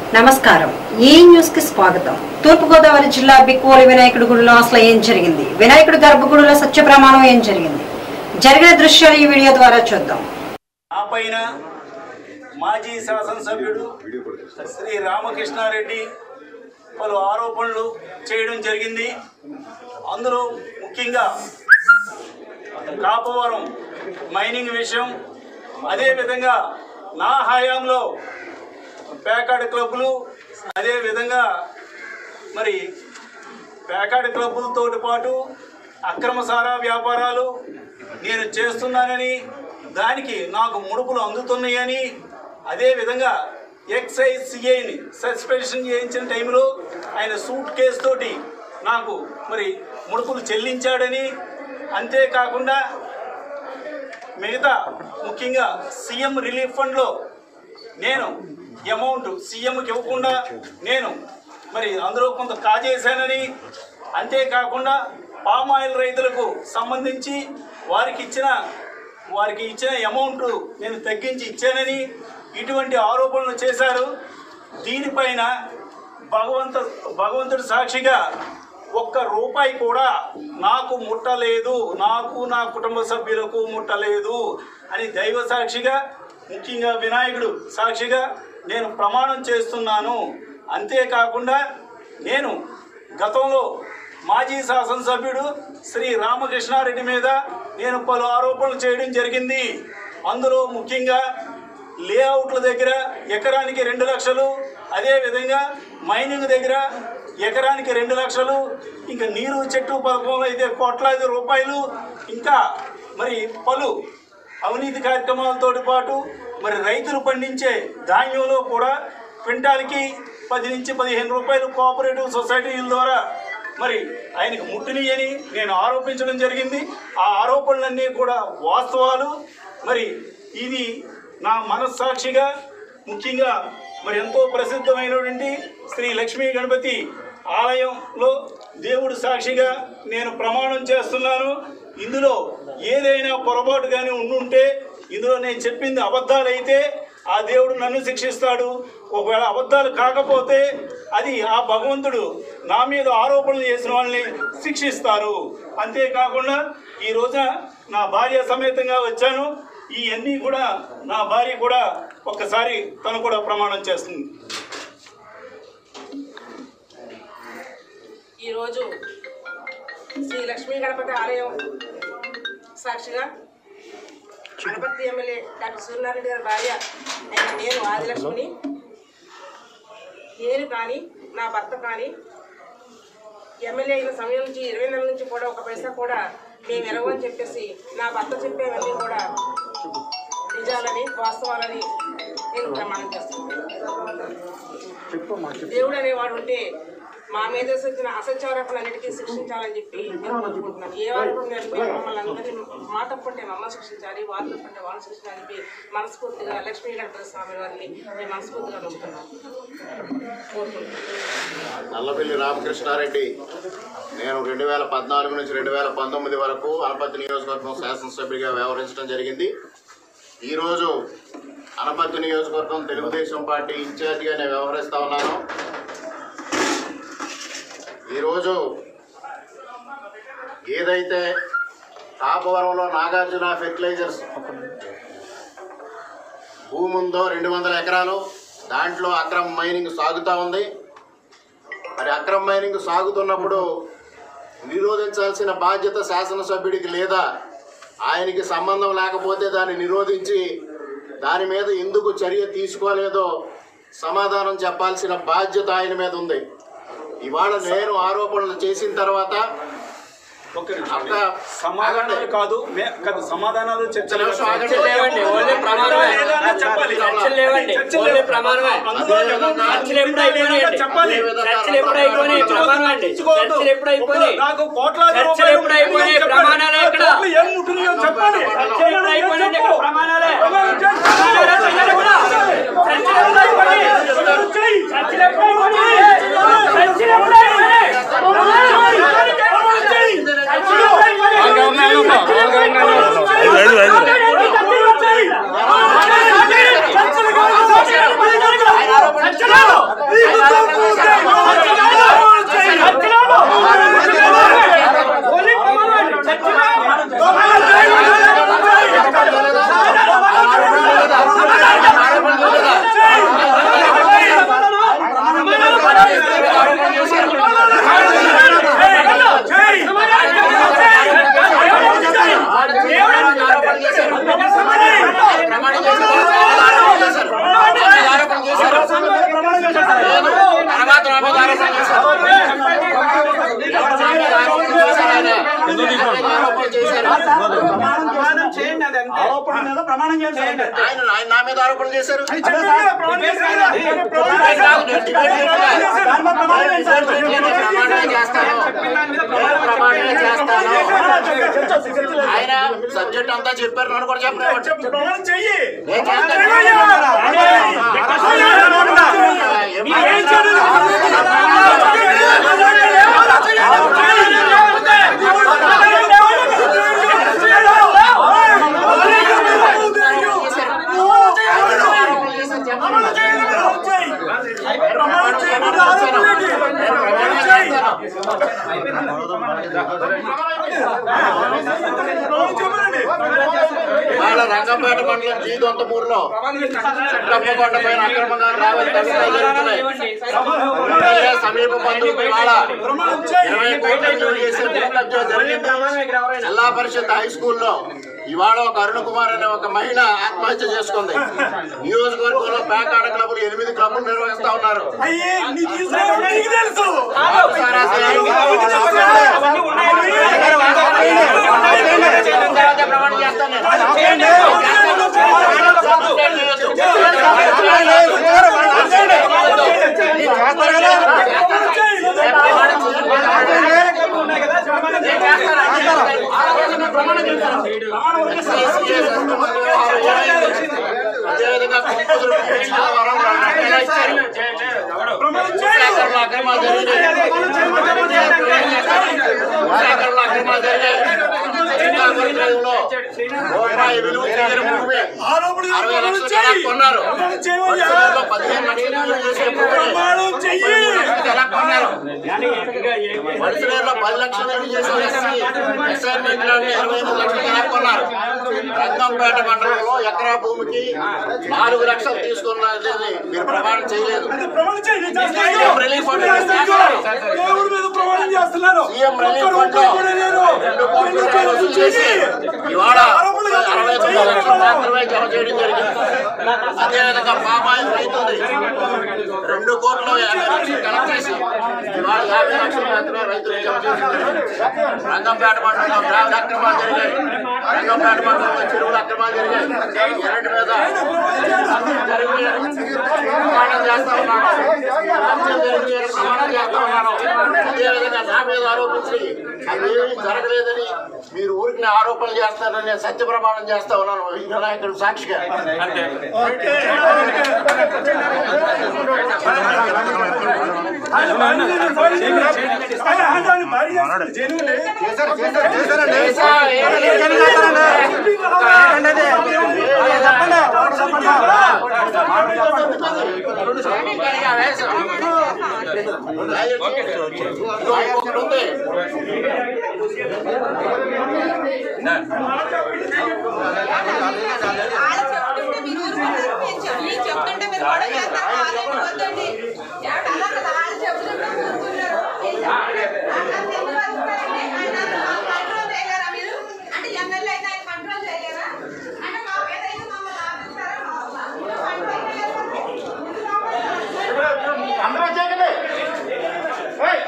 నమస్కారం ఈ న్యూస్ కి స్వాగతం తూర్పుగోదావరి జిల్లా బిక్కోలి వినాయకుడి గుడిలో అసలు ఏం జరిగింది వినాయకుడి గర్భగుడిలో సత్య ప్రమాణం ఏం జరిగింది జరిగిన దృశ్యాలు ఈ వీడియో ద్వారా చూద్దాం ఆ పైన మాజీ శాసనసభ్యుడు శ్రీ రామకృష్ణారెడ్డి పలు ఆరోపణలు చేయడం జరిగింది అందులో ముఖ్యంగా కాపవరం మైనింగ్ విషయం అదేవిధంగా నా హయాంలో పేకాడ్ క్లబ్బులు అదేవిధంగా మరి పేకాడ్ క్లబ్బులతో పాటు అక్రమ సారా వ్యాపారాలు నేను చేస్తున్నానని దానికి నాకు ముడుపులు అందుతున్నాయని అదేవిధంగా ఎక్సైజ్ సిఐని సస్పెన్షన్ చేయించిన టైంలో ఆయన సూట్ కేసు తోటి నాకు మరి ముడుపులు చెల్లించాడని అంతేకాకుండా మిగతా ముఖ్యంగా సీఎం రిలీఫ్ ఫండ్లో నేను అమౌంట్ సీఎంకి ఇవ్వకుండా నేను మరి అందులో కొంత కాజేశానని అంతేకాకుండా పామ్ ఆయిల్ రైతులకు సంబంధించి వారికి ఇచ్చిన వారికి ఇచ్చిన అమౌంట్ నేను తగ్గించి ఇచ్చానని ఇటువంటి ఆరోపణలు చేశారు దీనిపైన భగవంత భగవంతుడి సాక్షిగా ఒక్క రూపాయి కూడా నాకు ముట్టలేదు నాకు నా కుటుంబ సభ్యులకు ముట్టలేదు అని దైవ సాక్షిగా ముఖ్యంగా వినాయకుడు సాక్షిగా నేను ప్రమాణం చేస్తున్నాను అంతేకాకుండా నేను గతంలో మాజీ శాసనసభ్యుడు శ్రీ రామకృష్ణారెడ్డి మీద నేను పలు ఆరోపణలు చేయడం జరిగింది అందులో ముఖ్యంగా లేఅవుట్ల దగ్గర ఎకరానికి రెండు లక్షలు అదేవిధంగా మైనింగ్ దగ్గర ఎకరానికి రెండు లక్షలు ఇంకా నీరు చెట్టు పథకంలో అయితే కోట్లాది రూపాయలు ఇంకా మరి పలు అవినీతి కార్యక్రమాలతో పాటు మరి రైతులు పండించే ధాన్యంలో కూడా క్వింటాల్కి పది నుంచి పదిహేను రూపాయలు కోఆపరేటివ్ సొసైటీల ద్వారా మరి ఆయనకు ముట్టినయని నేను ఆరోపించడం జరిగింది ఆ ఆరోపణలన్నీ కూడా వాస్తవాలు మరి ఇది నా మనస్సాక్షిగా ముఖ్యంగా మరి ఎంతో ప్రసిద్ధమైనటువంటి శ్రీ లక్ష్మీ గణపతి ఆలయంలో దేవుడు సాక్షిగా నేను ప్రమాణం చేస్తున్నాను ఇందులో ఏదైనా పొరపాటు కానీ ఉండుంటే ఇందులో నేను చెప్పింది అబద్ధాలైతే ఆ దేవుడు నన్ను శిక్షిస్తాడు ఒకవేళ అబద్ధాలు కాకపోతే అది ఆ భగవంతుడు నా మీద ఆరోపణలు చేసిన వాళ్ళని శిక్షిస్తారు అంతేకాకుండా ఈ రోజున నా భార్య సమేతంగా వచ్చాను ఇవన్నీ కూడా నా భార్య కూడా ఒక్కసారి తను కూడా ప్రమాణం చేస్తుంది ఈరోజు శ్రీ లక్ష్మీ గణపతి ఆలయం సాక్షిగా గణపతి ఎమ్మెల్యే డాక్టర్ సూర్యనారాయణ గారి భార్య అయిన నేను ఆదిలక్ష్మిని నేను కానీ నా భర్త కానీ ఎమ్మెల్యే అయిన సమయం నుంచి ఇరవై నెలల నుంచి కూడా ఒక పైసా కూడా మేము ఎరవని చెప్పేసి నా భర్త చెప్పేవన్నీ కూడా నిజాలని వాస్తవాలని నేను ప్రమాణం చేస్తున్నాను దేవుడు అనేవాడు ఉంటే మా మీద వచ్చిన అసత్యారోపణలన్నిటికీ శిక్షించాలని చెప్పి నేను కోరుకుంటున్నాను ఏ ఆరోపణ జరిగితే మమ్మల్ని అందరినీ మా తప్పుంటే మమ్మల్ని శిక్షించాలి వాళ్ళ తప్పుంటే వాళ్ళు శిక్షించాలని చెప్పి మనస్ఫూర్తిగా లక్ష్మీ గణపతి స్వామి వారిని నేను మనస్ఫూర్తిగా నమ్ముతున్నాను కోరుకుంటున్నాను నల్లబెల్లి రామకృష్ణారెడ్డి నేను రెండు వేల పద్నాలుగు నుంచి రెండు వేల పంతొమ్మిది వరకు అనపత్తి నియోజకవర్గం శాసనసభ్యుడిగా వ్యవహరించడం జరిగింది ఈరోజు అనపత్తి నియోజకవర్గం తెలుగుదేశం పార్టీ ఇన్ఛార్జిగా నేను వ్యవహరిస్తా ఉన్నాను ఈరోజు ఏదైతే తాపవరంలో నాగార్జున ఫెర్టిలైజర్స్ భూమి ఉందో రెండు వందల ఎకరాలు దాంట్లో అక్రమ మైనింగ్ సాగుతూ ఉంది మరి అక్రమ మైనింగ్ సాగుతున్నప్పుడు నిరోధించాల్సిన బాధ్యత శాసనసభ్యుడికి లేదా ఆయనకి సంబంధం లేకపోతే దాన్ని నిరోధించి దాని మీద ఎందుకు చర్య తీసుకోలేదో సమాధానం చెప్పాల్సిన బాధ్యత ఆయన మీద ఉంది ఇవాళ నేను ఆరోపణలు చేసిన తర్వాత ఒక్క నిమిషం. అక్క, సమాధానాలు ఆగండి. కాదు మే- కాదు సమాధానాలు చర్చలు నిమిషం ఆగండి. చర్చలు లేవండి, ఓన్లీ ప్రమాణమే. ఏదైనా చెప్పాలి చర్చలు లేవండి, చర్చలు ఓన్లీ లేవు. ప్రమాణమే. అందులో అదే విధంగా చర్చలు ఎప్పుడు అయిపోయినాయండి? చెప్పాలి చర్చలు ఎప్పుడు అయిపోయినాయి? ప్రమాణం అండి. ఇచ్చుకోవద్దు. చర్చలు ఎప్పుడు అయిపోయినాయి? నాకు కోట్లాది చర్చలు రూపాయలు ఎప్పుడు అయిపోయినాయి? చెప్పండి. ప్రమాణాలే ఎక్కడ? కోట్లు ఏం ముట్టున్నాయో చెప్పండి చర్చలు ఎప్పుడు అయిపోయినాయండి? ఇక్కడ ప్రమాణాలే. ప్రమాణం చేయి. ప్రమాణాలే చెయ్యాలి కూడా. చర్చలు ఎప్పుడు అయిపోయినాయి? చేయి. చర్చలు ఎప్పుడు అయిపోయినాయి? చర్చలు ఎప్పుడు అయిపోయినాయి? ప్రమాణాలు చేయి. చర్చలు ఎప్పుడు అయిపోయినాయి? చర్చలు కాదు. చర్చలు కాదు. ప్రమాణం చేయండి అది అంతే ఆరోపణ మీద ప్రమాణం చేయండి సార్. ఆయన ఆయన నా మీద ఆరోపణలు చేశారు అదే సార్, ప్రమాణం చేయండి సార్. ప్రమాణం చేయండి సార్. దాని మీద ప్రమాణం చేయండి సార్. నేను ప్రమాణమే చేస్తాను నేను ప్రమాణమే చేస్తాను ఆయన సబ్జెక్ట్ అంతా చెప్పారు నన్ను కూడా చెప్పలేదు ప్రమాణం చెయ్యి నేను చేస్తాను. మీరు ఏం చేయలేదు? వాళ్ళ రంగంపేట మండలం జీదొంతమూరులో చిట్టప్పకొండ పైన అక్రమంగా రావాలి తవ్వకాలు జరుగుతున్నాయి ఎమ్మెల్యే సమీప బంధువులు ఇవాళ ఇరవై కోట్ల విలువ చేసే భూ కబ్జా జరిగింది జిల్లా పరిషత్ హై స్కూల్లో ఇవాళ ఒక అరుణ్ కుమార్ అనే ఒక మహిళ ఆత్మహత్య చేసుకుంది నియోజకవర్గంలో పేకాట క్లబ్లు ఎనిమిది క్లబ్లు నిర్వహిస్తా ఉన్నారు అయ్యే నీకు తెలుసు, నీకు తెలుసు ప్రమాణం చేస్తాను నేను. అదేవిధంగా కుంకుదురు చాలా వరం రెండు ఇచ్చారు భూసేకరణలో అక్రమాలు జరిగినాయి భూసేకరణలో అక్రమాలు జరిగాయి శ్రీకాకుళం జిల్లాలో రూపాయి విలువ చేయని భూమి ఆరోపణలు అరవై ప్రమాణం లక్షలు చెయ్యి. కొన్నారు ప్రమాణం చేయమయ్యా. వరుసలలో పదిహేను లక్షలు విలువ చేసే భూమిని ప్రమాణం చెయ్యి. ఎలా కొన్నారు వరుసలలో పది లక్షలు విలువ చేసే ఎస్సీ అసైన్మెంట్ ల్యాండ్ ఇరవై ఎనిమిది లక్షలు ఎలా కొన్నారు రంగంపేట మండలంలో ఎకరా భూమికి నాలుగు లక్షలు తీసుకున్నది మీరు ప్రమాణం చేయలేదు అది ప్రమాణం చేయి, నేను చేస్తాను. సీఎం రిలీఫ్ ఫండ్ నేను చేస్తాను. దేవుడి మీద ప్రమాణం చేస్తున్నారు సీఎం రిలీఫ్ ఒక్క ఫండ్ రూపాయి కూడా లేదు. రెండు కోట్ల రెండు రూపాయలు వసూలు చేసి ఇవాళ అరవై తొమ్మిది లక్షలు మాత్రమే జమ చేయడం జరిగింది అదేవిధంగా పామాయిల్ రైతుంది రెండు కోట్ల యాభై లక్షలు కలెక్ట్ చేసి ఇవాళ యాభై లక్షలు మాత్రమే రైతులకు జమ చేసింది రంగంపేట మండలంలో గ్రామ అక్రమాలు జరిగాయి రంగంపేట మండలంలో చెరువులు అక్రమాలు జరిగాయి ఎన్నింటి మీద జరిగి ప్రమాణం చేస్తా ఉన్నాను రాజ్యం జరిగి నేను ప్రమాణం చేస్తా ఉన్నాను అదేవిధంగా నా మీద ఆరోపించి అదేమీ జరగలేదని మీరు ఊరికి ఆరోపణలు చేస్తారని నేను సత్య ప్రమాణం చేస్తా ఉన్నాను వినాయకుడు సాక్షిగా ఆయన భార్య నేను భార్య నేను. ఆయన ఆయన భార్య చేస్తుంది, జనువులే. దేశా, ఏమీ ఇంకొకటి ఉంది. ఆడ చెప్తుంటే మీరు ఊరుకున్నారు. నేను చెప్- నేను చెప్తుంటే మీరు గొడవ చేస్తారు. వాళ్ళేమో వద్దండి. ఏమంటే అలా కదా, ఆడ చెప్తుంటే ఊరుకున్నారు. నేను చెప్పండి. అట్లా ఎందుకు వస్తున్నారండి? ఆయన ఆ కంట్రోల్ చేయలేరా మీరు? అంటే ఎమ్మెల్యే అయితే ఆయన కంట్రోల్ చేయలేరా? అంటే మా మీద అయితే మమ్మల్ని ఆపిస్తారా? మా- మా- మీరు కంట్రోల్ చేయలేకపోతే ముందు లోపలికి రండి. అందరూ చేయగలే ఏయ్!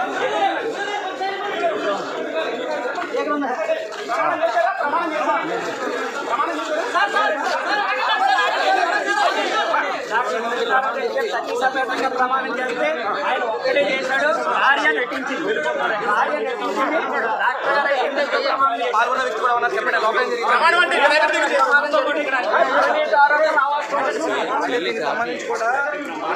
ప్రమాణం చేస్తే ఆయన ఒక్కడే చేశాడు భార్య నటించింది భార్య నటించింది డాక్టర్ గారు ఏం ప్రమాణం చేశారు? పాల్గొన్న వ్యక్తి కూడా ఉన్నారు చెప్పండి లోపల జరిగింది ప్రమాణం అంటే ఇక్కడ ఎక్కడ జరిగింది? ప్రమాణంతో పాటు ఇక్కడ అవినీతి ఆరోపణలు రావాల్సి ఉంటుంది. దీనికి సంబంధించి కూడా